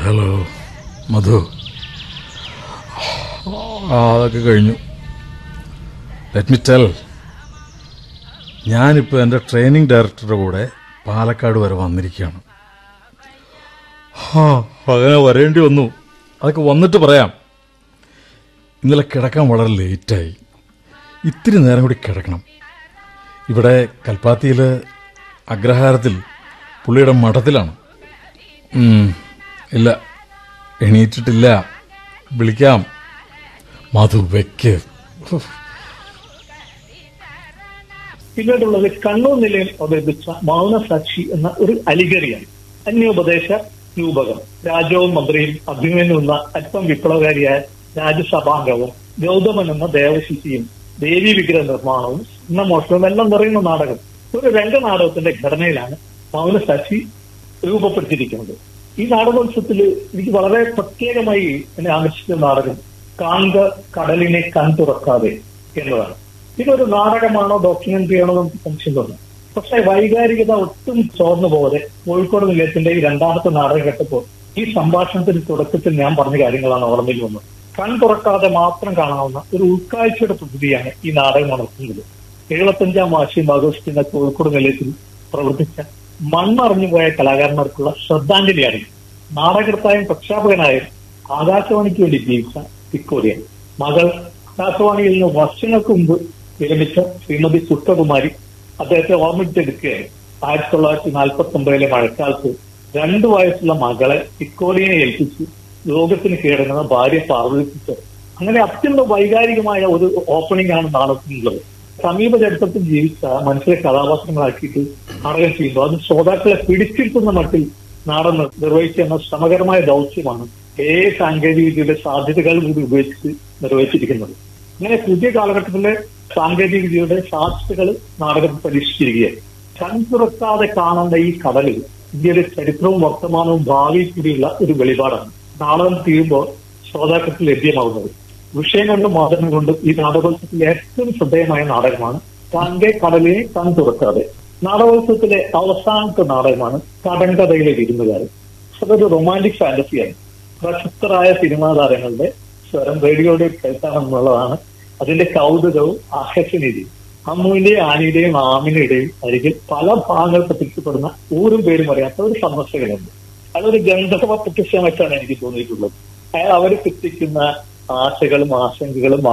Hello മധു ആ അതൊക്കെ കഴിഞ്ഞു ലെറ്റ് മി ടെൽ ഞാനിപ്പോൾ എൻ്റെ ട്രെയിനിങ് ഡയറക്ടറുടെ കൂടെ പാലക്കാട് വരെ വന്നിരിക്കുകയാണ് ആ അങ്ങനെ വരേണ്ടി വന്നു അതൊക്കെ വന്നിട്ട് പറയാം ഇന്നലെ കിടക്കാൻ വളരെ ലേറ്റായി ഇത്തിരി നേരം കൂടി കിടക്കണം ഇവിടെ കൽപ്പാത്തിയിൽ അഗ്രഹാരത്തിൽ പുള്ളിയുടെ മഠത്തിലാണ് ഉം, ഇല്ല എണീറ്റിട്ടില്ല വിളിക്കാം മധു വെക്ക് ഉഫ്. പിന്നീടുള്ളത് കണ്ണൂർ നിലയിൽ അവതരിപ്പിച്ച മൗനസാക്ഷി എന്ന ഒരു അലിഗറിയാണ് അന്യോപദേശ രൂപകം രാജാവും മന്ത്രിയും അഭിമന്യുന്ന അല്പം വിപ്ലവകാരിയായ രാജ്യസഭാംഗവും ഗൗതമൻ എന്ന ദേവശിശിയും ദേവി വിഗ്രഹ നിർമ്മാണവും എന്ന മോഷണവും എല്ലാം നിറയുന്ന നാടകം ഒരു രംഗനാടകത്തിന്റെ ഘടനയിലാണ് മൗനസാക്ഷി രൂപപ്പെടുത്തിയിരിക്കുന്നത് ഈ നാടകോത്സവത്തിൽ എനിക്ക് വളരെ പ്രത്യേകമായി എന്നെ ആകർഷിച്ച നാടകം കാങ്ക കടലിനെ കൺ തുറക്കാതെ എന്നതാണ് ഇതൊരു നാടകമാണോ ഡോക്യുമെന്ററി ആണോ നമുക്ക് സംശയം തോന്നും പക്ഷെ വൈകാരികത ഒട്ടും ചോർന്നു പോകാതെ കോഴിക്കോട് നിലയത്തിന്റെ ഈ രണ്ടാമത്തെ നാടകം കേട്ടപ്പോൾ ഈ സംഭാഷണത്തിന്റെ തുടക്കത്തിൽ ഞാൻ പറഞ്ഞ കാര്യങ്ങളാണ് ഓർമ്മയിൽ വന്നത് കൺ തുറക്കാതെ മാത്രം കാണാവുന്ന ഒരു ഉൾക്കാഴ്ചയുടെ പദ്ധതിയാണ് ഈ നാടകം നടത്തുന്നത് എഴുപത്തഞ്ചാം വാർഷികം ആഘോഷിക്കുന്ന കോഴിക്കോട് നിലയത്തിൽ പ്രവർത്തിച്ച മണ്ണറിഞ്ഞുപോയ കലാകാരന്മാർക്കുള്ള ശ്രദ്ധാഞ്ജലിയാണ് ഇത്. നാടകർത്തായും പ്രക്ഷാപകനായും ആകാശവാണിക്ക് വേണ്ടി ജീവിച്ച തിക്കോടിയൻ മകൾ ആകാശവാണിയിൽ നിന്ന് വർഷങ്ങൾക്ക് മുമ്പ് വിരമിച്ച ശ്രീമതി സുഷ്ടകുമാരി അദ്ദേഹത്തെ ഓർമ്മിച്ചെടുക്കുകയായി ആയിരത്തി തൊള്ളായിരത്തി നാൽപ്പത്തി ഒമ്പതിലെ മഴക്കാലത്ത് രണ്ടു വയസ്സുള്ള മകളെ തിക്കോടിയനെ ഏൽപ്പിച്ച് ലോകത്തിന് കീഴടങ്ങുന്ന ഭാര്യ പാർവതിപ്പിച്ചത് അങ്ങനെ അത്യന്തം വൈകാരികമായ ഒരു ഓപ്പണിംഗ് ആണ് നാടകത്തിനുള്ളത് സമീപ ചരിത്രത്തിൽ ജീവിച്ച മനുഷ്യരെ കഥാപാത്രങ്ങളാക്കിയിട്ട് നാടകം ചെയ്യുമ്പോൾ അത് ശ്രോതാക്കളെ പിടിച്ചിരുത്തുന്ന മട്ടിൽ നാടകം നിർവഹിക്കുന്ന ശ്രമകരമായ ദൗത്യമാണ് ഏ സാങ്കേതിക വിദ്യയുടെ സാധ്യതകൾ കൂടി ഉപയോഗിച്ച് നിർവഹിച്ചിരിക്കുന്നത് ഇങ്ങനെ പുതിയ കാലഘട്ടത്തിലെ സാങ്കേതിക വിദ്യയുടെ സാധ്യതകൾ നാടകം പരീക്ഷിച്ചിരിക്കുകയാണ് കൺ തുറക്കാതെ കാണേണ്ട ഈ കടലിൽ ഇന്ത്യയുടെ ചരിത്രവും വർത്തമാനവും ഭാവിയിൽ കൂടിയുള്ള ഒരു വെളിപാടാണ് നാടകം തീരുമ്പോൾ ശ്രോതാക്കൾക്ക് ലഭ്യമാകുന്നത് വിഷയം കൊണ്ടും മാതൃകം കൊണ്ടും ഈ നാടകോത്സവത്തിലെ ഏറ്റവും ശ്രദ്ധേയമായ നാടകമാണ് തന്റെ കടലിനെ കൺ തുറക്കാതെ നാടകോത്സവത്തിലെ അവസാനത്തെ നാടകമാണ് കടങ്കഥയിലെ വിരുന്നുകാരൻ അതൊരു റൊമാൻറ്റിക് ഫാന്റസിയാണ് പ്രശസ്തരായ സിനിമാ താരങ്ങളുടെ സ്വരം റേഡിയോയുടെ കേൾക്കാമെന്നുള്ളതാണ് അതിന്റെ കൗതുകവും ആകർഷണീയതയും അമ്മുവിന്റെയും ആനിയുടെയും ആമിനുടെയും അരികിൽ പല ഭാഗങ്ങൾ പ്രത്യക്ഷപ്പെടുന്ന ഊരും പേരും അറിയാത്ത ഒരു സന്ദർശകനുണ്ട് അതൊരു ഗന്ധർവ പ്രത്യക്ഷമായിട്ടാണ് എനിക്ക് തോന്നിയിട്ടുള്ളത് അയാൾ അവർ സൃഷ്ടിക്കുന്ന ആശകളും ആശങ്കകളും